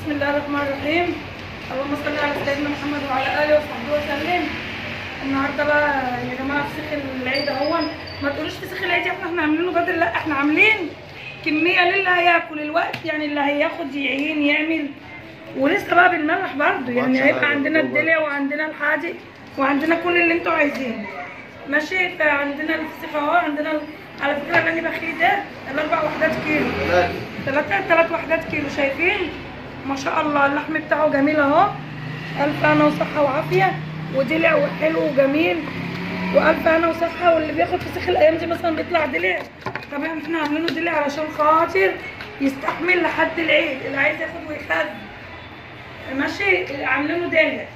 بسم الله الرحمن الرحيم اللهم صل على سيدنا محمد وعلى اله وصحبه وسلم النهارده بقى يا جماعه فسيخ العيد اهون ما تقولوش فسيخ العيد احنا احنا عاملينه بدل لا احنا عاملين كميه للي هياكل الوقت يعني اللي هياخد يعين يعمل ولسه بقى بالملح برضه يعني هيبقى عندنا الدلع وعندنا الحادق وعندنا كل اللي انتوا عايزينه ماشي فعندنا الفسيخ اهو عندنا ال- على فكره اللي انا بخليه ده الاربع وحدات كيلو ثلاثة ثلاث وحدات كيلو شايفين ما شاء الله اللحم بتاعه جميل اهو الف انا وصحة وعافية ودلع وحلو وجميل والف انا وصحة واللي بياخد فسيخ الايام دي مثلا بيطلع دلع طبعا احنا عاملينه دلع علشان خاطر يستحمل لحد العيد اللي عايز ياخد ويخزن ماشي عاملينه دلع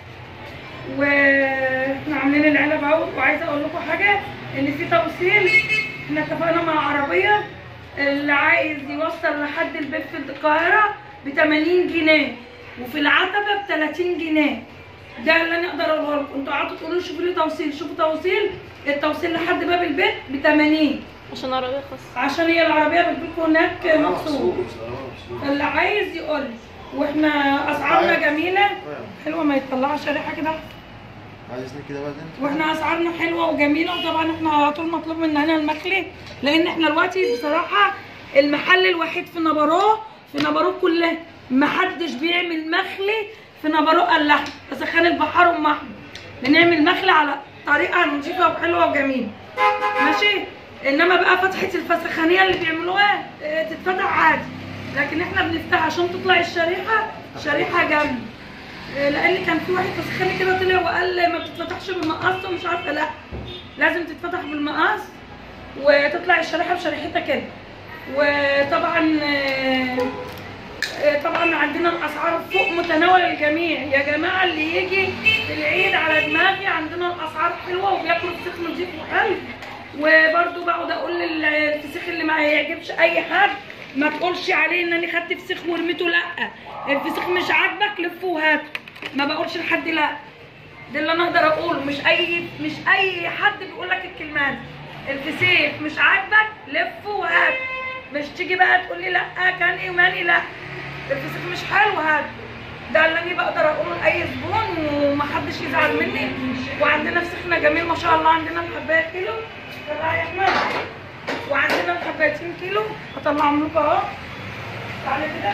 واحنا عاملين العلب اهو وعايزه اقول لكم حاجه ان في توصيل احنا اتفقنا مع عربيه اللي عايز يوصل لحد البيت في القاهره ب 80 جنيه وفي العتبه ب 30 جنيه ده اللي انا اقدر اقوله لكم انتوا قعدتوا تقولوا شوفوا لي توصيل شوفوا توصيل التوصيل لحد باب البيت ب 80 عشان عربية خاصة عشان هي العربيه بتجيلكم هناك مخصوص اللي عايز يقول لي. واحنا اسعارنا جميله حلوه ما يطلعها شريحه كده عايزني كده بقى تاني واحنا اسعارنا حلوه وجميله وطبعا احنا على طول مطلوب مننا المخلي لان احنا دلوقتي بصراحه المحل الوحيد في نبروه في نبروه كله محدش بيعمل مخلي في نبروه الا احنا فسخان البحر ام احمد بنعمل مخلي على طريقه نظيفه وحلوه وجميله ماشي انما بقى فتحه الفسخانيه اللي بيعملوها اه، تتفتح عادي لكن احنا بنفتح عشان تطلع الشريحه شريحه جامده اه، لان كان في واحد فسخاني كده طلع وقال ما بتتفتحش بالمقص ومش عارفه لا لازم تتفتح بالمقص وتطلع الشريحه بشريحتها كده وطبعا آه، آه، طبعا عندنا الاسعار فوق متناول الجميع يا جماعه اللي يجي في العيد على دماغي عندنا الاسعار حلوه وبياكلوا فسيخ نضيف وحلو وبرده بقعد اقول للفسيخ اللي ما يعجبش اي حد ما تقولش عليه ان انا خدت فسيخ ورميته لا الفسيخ مش عاجبك لفه وهات ما بقولش لحد لا ده اللي انا اقدر اقوله مش اي مش اي حد بيقول لك الكلمات دي. الفسيخ مش عاجبك لفه وهات مش تيجي بقى تقول لي لا كان ايه وماني لا الفسيخ مش حلو هات ده اللي انا بقدر اقوله لاي زبون ومحدش يزعل مني وعندنا فسيخنا جميل ما شاء الله عندنا الحبايه كيلو طلع يا احمد وعندنا الحبايتين كيلو هطلعهم لكم اهو تعالى كده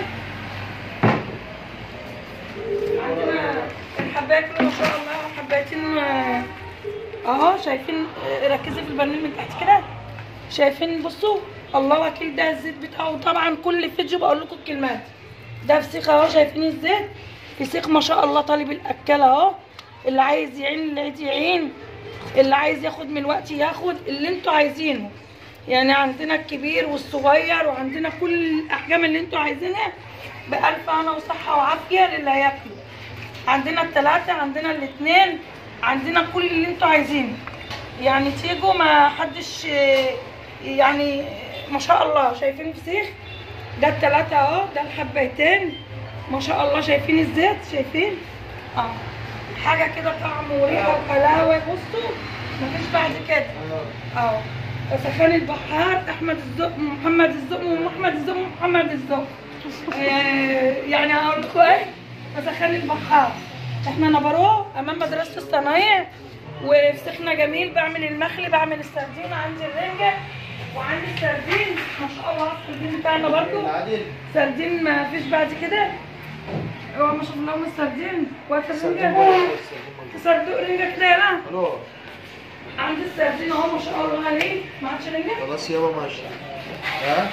عندنا الحبايه كيلو ما شاء الله حبايتين آه، اهو شايفين آه، ركزي في البرنامج من تحت كده شايفين بصوا الله وكيل ده الزيت بتاعه طبعا كل فيديو بقول لكم الكلمات ده فسيخ اهو شايفين الزيت فسيخ ما شاء الله طالب الاكل اهو اللي عايز يعين اللي عايز يعين اللي عايز ياخد من الوقت ياخد اللي انتوا عايزينه يعني عندنا الكبير والصغير وعندنا كل الاحجام اللي انتوا عايزينها بألف هنا وصحة وعافية للي هياكلوا عندنا التلاتة عندنا الاتنين عندنا كل اللي انتوا عايزينه يعني تيجوا ما حدش اه، يعني ما شاء الله شايفين الفسيخ ده التلاتة اهو ده الحبايتين ما شاء الله شايفين الزيت شايفين اه حاجة كده طعم وريحة وحلاوة بصوا مفيش بعد كده اه فسخان البحار احمد الزق محمد الزق ومحمد الزق ومحمد الزق آه، يعني هقول لكم ايه فسخان البحار احنا نبروه امام مدرسه الصنايع وفسخنا جميل بعمل المخلي بعمل السردين عندي الرنجه وعندي السردين ما شاء الله السردين بتاعنا برضو العادل سردين ما فيش بعد كده هو ما شفناهم السردين وقت الرنجه صندوق رنجه كده يا الو عندي السردين اهو ما شاء الله عليه ما عادش رنجه خلاص يابا ماشي ها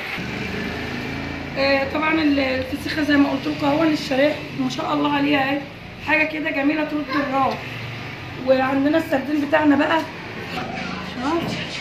آه، طبعا الفسيخه زي ما قلت لكم اهو الشرايح ما شاء الله عليها اهي حاجه كده جميله ترد الراس وعندنا السردين بتاعنا بقى ها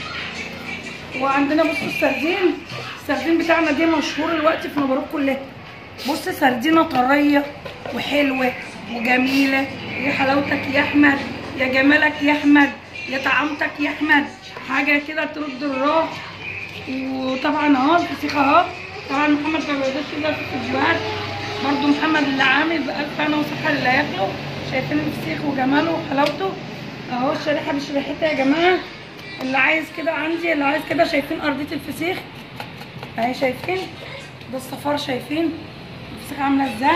وعندنا بصوا السردين السردين بتاعنا دي مشهور الوقت في نبروك كلها بص سردينه طريه وحلوه وجميله يا حلاوتك يا احمد يا جمالك يا احمد يا طعامتك يا احمد حاجه كده ترد الراس وطبعا اهو الفسيخ اهو طبعا محمد ما بيقدرش كده في الفيديوهات برضو محمد اللي عامل بألف انا وصحة اللي هياكله شايفين الفسيخ وجماله وحلاوته اهو الشريحة بشريحتها يا جماعة اللي عايز كده عندي اللي عايز كده شايفين أرضية الفسيخ اهي شايفين ده الصفار شايفين الفسيخ عاملة ازاي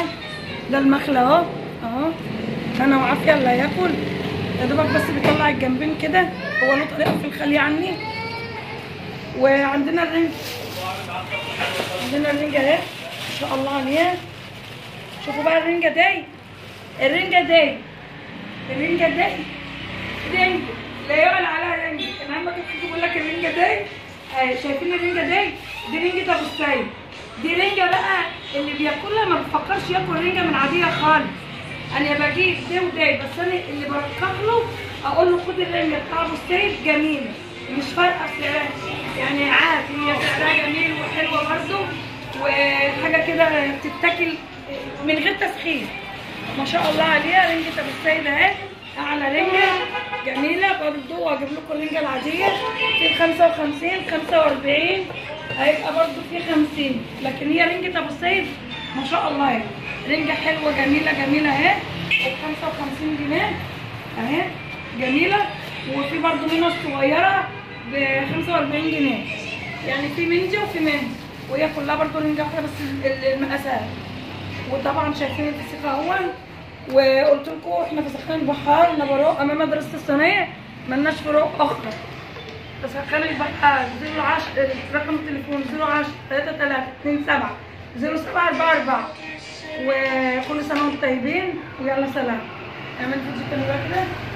ده المخلى اهو اهو انا وعافيه اللي هياكل يا دوبك بس بيطلع الجنبين كده هو له طريقه في الخلي عني وعندنا الرنج عندنا الرنجة اهي ما شاء الله عليها شوفوا بقى الرنجة دي الرنجة دي الرنجة دي رنج لا يعلى عليها رنج انا لما كنت بقول لك الرنجة دي آه، شايفين الرنجة دي دي رنجة ابو السيد دي رنجة بقى اللي بياكلها ما بيفكرش ياكل رنجة من عادية خالص انا بجيب دي ودي بس انا اللي بركح له اقول له خد الرنجة بتاع ابو السيد جميلة مش فارقة سعرها يعني عادي هي سعرها جميل وحلوة برضه وحاجة كده تتاكل من غير تسخين ما شاء الله عليها رنجة ابو السيد اهي اعلى رنجة جميلة برضه واجيب لكم الرنجة العادية في 55 45 هيبقى برضه في 50 لكن هي رنجة ابو السيد ما شاء الله يعني رنجة حلوة جميلة جميلة اهي ب 55 جنيه اهي جميلة وفي برضه منها الصغيرة ب 45 جنيه يعني في منجي وفي منجي وهي كلها برضه رنجة واحدة بس ال- المقاسات وطبعا شايفين الفسيخ اهو وقلت لكم احنا في سخان البحار نبروق امام مدرسه الصينيه ملناش فروق اخرى سخان البحار 010 رقم التليفون 010 33 27 0744 وكل سنه وانتم طيبين ويلا سلام اعمل فيديو تاني بقى كده